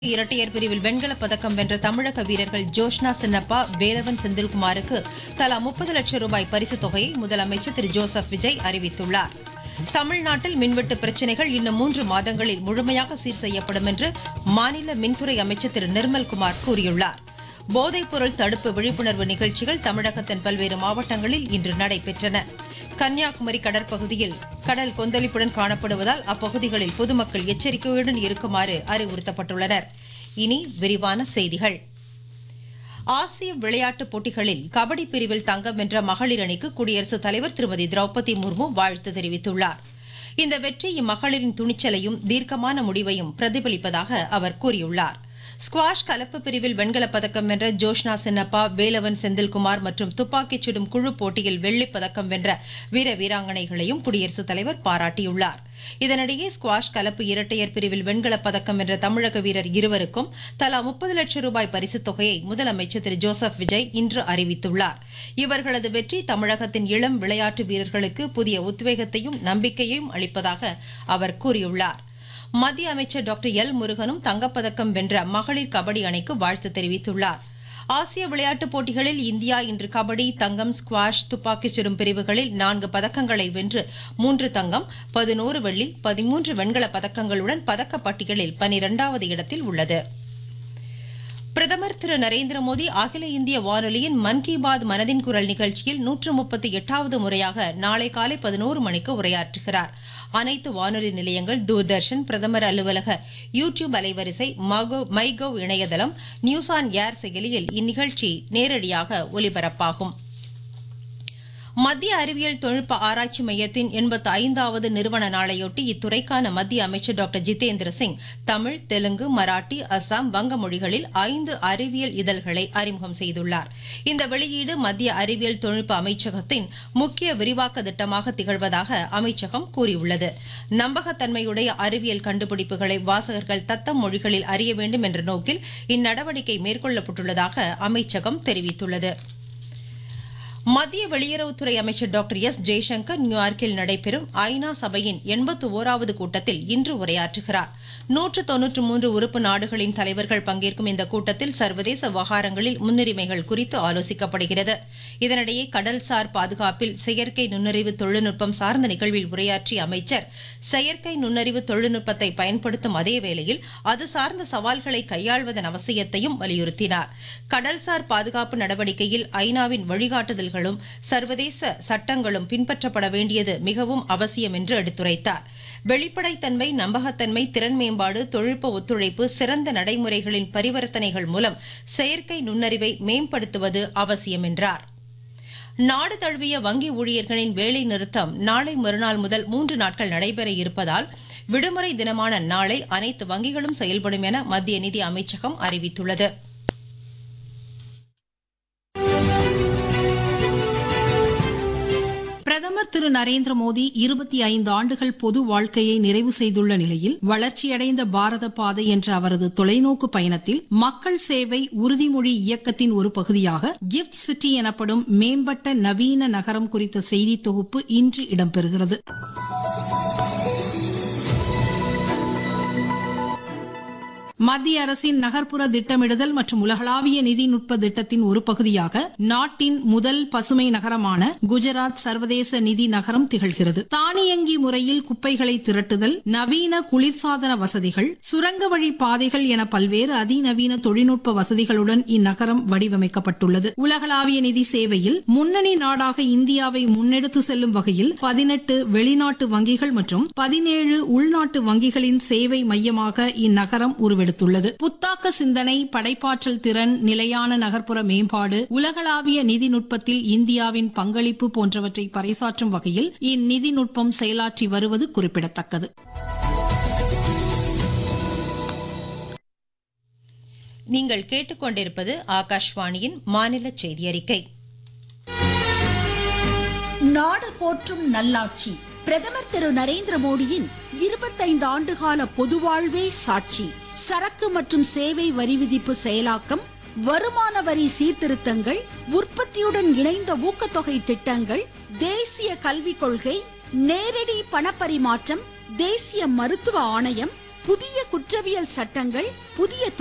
இரட்டையர் பிரிவில் வெண்கலப் பதக்கம் வென்ற தமிழக வீரர்கள் ஜோஷ்னா சின்னப்பா வேலவன் செந்தில்குமாருக்கு தலா முப்பது லட்சம் ரூபாய் பரிசுத் தொகையை முதலமைச்சர் திரு ஜோசப் விஜய் அறிவித்துள்ளார் தமிழ்நாட்டில் மின்வெட்டு பிரச்சினைகள் இன்னும் மூன்று மாதங்களில் முழுமையாக சீர் செய்யப்படும் என்று மாநில மின்துறை அமைச்சர் திரு நிர்மல்குமார் கூறியுள்ளார் போதைப்பொருள் தடுப்பு விழிப்புணர்வு நிகழ்ச்சிகள் தமிழகத்தின் பல்வேறு மாவட்டங்களில் இன்று நடைபெற்றன கன்னியாகுமரி கடற்பகுதியில் கடல் கொந்தளிப்புடன் காணப்படுவதால் அப்பகுதிகளில் பொதுமக்கள் எச்சரிக்கையுடன் இருக்குமாறு அறிவுறுத்தப்பட்டுள்ளனர் இனி விரிவான செய்திகள் ஆசிய விளையாட்டுப் போட்டிகளில் கபடி பிரிவில் தங்கம் வென்ற மகளிர் அணிக்கு குடியரசுத் தலைவர் திருமதி திரௌபதி முர்மு வாழ்த்து தெரிவித்துள்ளார் இந்த வெற்றி இம்மகளிரின் துணிச்சலையும் தீர்க்கமான முடிவையும் பிரதிபலிப்பதாக அவர் கூறியுள்ளார் ஸ்குவாஷ் கலப்பு பிரிவில் வெண்கலப் பதக்கம் வென்ற ஜோஷ்னா சின்னப்பா வேலவன் செந்தில்குமார் மற்றும் துப்பாக்கிச் சுடும் குழு போட்டியில் வெள்ளிப் பதக்கம் வென்ற வீர வீராங்கனைகளையும் குடியரசுத் தலைவர் பாராட்டியுள்ளார் இதனிடையே ஸ்குவாஷ் கலப்பு இரட்டையர் பிரிவில் வெண்கலப் பதக்கம் வென்ற தமிழக வீரர் இருவருக்கும் தலா முப்பது லட்சம் ரூபாய் பரிசுத் தொகையை முதலமைச்சர் திரு ஜோசப் விஜய் இன்று அறிவித்துள்ளார் இவர்களது வெற்றி தமிழகத்தின் இளம் விளையாட்டு வீரர்களுக்கு புதிய உத்வேகத்தையும் நம்பிக்கையையும் அளிப்பதாக அவர் கூறியுள்ளார் மத்திய அமைச்சர் டாக்டர் எல் முருகனும் தங்கப்பதக்கம் வென்ற மகளிர் கபடி அணிக்கு வாழ்த்து தெரிவித்துள்ளார் ஆசிய விளையாட்டுப் போட்டிகளில் இந்தியா இன்று கபடி தங்கம் ஸ்குவாஷ் துப்பாக்கிச் சுடும் பிரிவுகளில் நான்கு பதக்கங்களை வென்று மூன்று தங்கம் பதினோரு வெள்ளி பதிமூன்று வெண்கலப் பதக்கங்களுடன் பதக்கப்பட்டியலில் பனிரெண்டாவது இடத்தில் உள்ளது பிரதமர் திரு நரேந்திர மோடி அகில இந்திய வானொலியின் மன் கி பாத் மனதின் குரல் நிகழ்ச்சியில் நூற்று முப்பத்தி எட்டாவது முறையாக நாளை காலை பதினோரு மணிக்கு உரையாற்றுகிறார் அனைத்து வானொலி நிலையங்கள் தூர்தர்ஷன் பிரதமர் அலுவலக யூ டியூப் அலைவரிசை மைகவ் இணையதளம் நியூஸ் ஆன் ஏர் செயலியில் இந்நிகழ்ச்சி நேரடியாக ஒலிபரப்பாகும் மத்திய அறிவியல் தொழில்நுட்ப ஆராய்ச்சி மையத்தின் எண்பத்தி ஐந்தாவது நிறுவன நாளையொட்டி இத்துறைக்கான மத்திய அமைச்சர் டாக்டர் ஜிதேந்திர சிங் தமிழ் தெலுங்கு மராட்டி அசாம் வங்க மொழிகளில் ஐந்து அறிவியல் இதழ்களை அறிமுகம் செய்துள்ளார் இந்த வெளியீடு மத்திய அறிவியல் தொழில்நுட்ப அமைச்சகத்தின் முக்கிய விரிவாக்க திட்டமாக திகழ்வதாக அமைச்சகம் கூறியுள்ளது நம்பகத்தன்மையுடைய அறிவியல் கண்டுபிடிப்புகளை வாசகர்கள் தத்தம் மொழிகளில் அறிய வேண்டும் என்ற நோக்கில் இந்நடவடிக்கை மேற்கொள்ளப்பட்டுள்ளதாக அமைச்சகம் தெரிவித்துள்ளது மத்திய வெளியுறவுத்துறை அமைச்சர் டாக்டர் எஸ் ஜெய்சங்கர் நியூயார்க்கில் நடைபெறும் ஐநா சபையின் எண்பத்தி ஓராவது கூட்டத்தில் இன்று உரையாற்றுகிறார் நூற்று தொன்னூற்று மூன்று உறுப்பு நாடுகளின் தலைவர்கள் பங்கேற்கும் இந்த கூட்டத்தில் சர்வதேச விவகாரங்களில் முன்னுரிமைகள் குறித்து ஆலோசிக்கப்படுகிறது இதனிடையே கடல்சார் பாதுகாப்பில் செயற்கை நுண்ணறிவு தொழில்நுட்பம் சார்ந்த நிகழ்வில் உரையாற்றிய அமைச்சர் செயற்கை நுண்ணறிவு தொழில்நுட்பத்தை பயன்படுத்தும் அதே வேளையில் அது சார்ந்த சவால்களை கையாள்வதன் அவசியத்தையும் வலியுறுத்தினார் கடல்சார் பாதுகாப்பு நடவடிக்கையில் ஐநாவின் வழிகாட்டுதல்களும் சர்வதேச சட்டங்களும் பின்பற்றப்பட வேண்டியது மிகவும் அவசியம் என்று எடுத்துரைத்தார் வெளிப்படைத்தன்மை நம்பகத்தன்மை திறன் மேம்பாடு தொழில்நுட்ப ஒத்துழைப்பு சிறந்த நடைமுறைகளின் பரிவர்த்தனைகள் மூலம் செயற்கை நுண்ணறிவை மேம்படுத்துவது அவசியம் என்றார் நாடு தழுவிய வங்கி ஊழியர்களின் வேலை நிறுத்தம் நாளை மறுநாள் முதல் மூன்று நாட்கள் நடைபெற இருப்பதால் விடுமுறை தினமான நாளை அனைத்து வங்கிகளும் செயல்படும் என மத்திய நிதி அமைச்சகம் அறிவித்துள்ளது பிரதமர் திரு நரேந்திர மோடி இருபத்தி ஐந்து ஆண்டுகள் பொது வாழ்க்கையை நிறைவு செய்துள்ள நிலையில் வளர்ச்சியடைந்த பாரத பாதை என்ற அவரது தொலைநோக்கு பயணத்தில் மக்கள் சேவை உறுதிமொழி இயக்கத்தின் ஒரு பகுதியாக கிஃப்ட் சிட்டி எனப்படும் மேம்பட்ட நவீன நகரம் குறித்த செய்தி தொகுப்பு இன்று இடம்பெறுகிறது மத்திய அரசின் நகர்ப்புற திட்டமிடுதல் மற்றும் உலகளாவிய நிதிநுட்ப திட்டத்தின் ஒரு பகுதியாக நாட்டின் முதல் பசுமை நகரமான குஜராத் சர்வதேச நிதி நகரம் திகழ்கிறது தானியங்கி முறையில் குப்பைகளை திரட்டுதல் நவீன குளிர்சாதன வசதிகள் சுரங்க வழி பாதைகள் என பல்வேறு அதிநவீன தொழில்நுட்ப வசதிகளுடன் இந்நகரம் வடிவமைக்கப்பட்டுள்ளது உலகளாவிய நிதி சேவையில் முன்னணி நாடாக இந்தியாவை முன்னெடுத்து செல்லும் வகையில் பதினெட்டு வெளிநாட்டு வங்கிகள் மற்றும் பதினேழு உள்நாட்டு வங்கிகளின் சேவை மையமாக இந்நகரம் உருவெடுத்துள்ளது புத்தாக்க சிந்தனை படைப்பாற்றல் திறன் நிலையான நகர்ப்புற மேம்பாடு உலகளாவிய நிதிநுட்பத்தில் இந்தியாவின் பங்களிப்பு போன்றவற்றை பறைசாற்றும் வகையில் இந்நிதிநுட்பம் செயலாற்றி வருவது குறிப்பிடத்தக்கது நீங்கள் கேட்டுக்கொண்டிருப்பது ஆகாஷ்வாணியின் மாநில செய்தி அறிக்கை நாடு போற்றும் நல்லாட்சி பிரதமர் திரு நரேந்திர மோடியின் இருபத்தைந்து ஆண்டுகால பொதுவாழ்வே சாட்சி சரக்கு மற்றும் சேவை வரி விதிப்பு செயலாக்கம் வருமான வரி சீர்திருத்தங்கள் உற்பத்தியுடன் இணைந்த ஊக்கத்தொகை திட்டங்கள் தேசிய கல்விக் கொள்கை நேரடி பணப்பரிமாற்றம் தேசிய மருத்துவ ஆணையம் புதிய குற்றவியல் சட்டங்கள் புதிய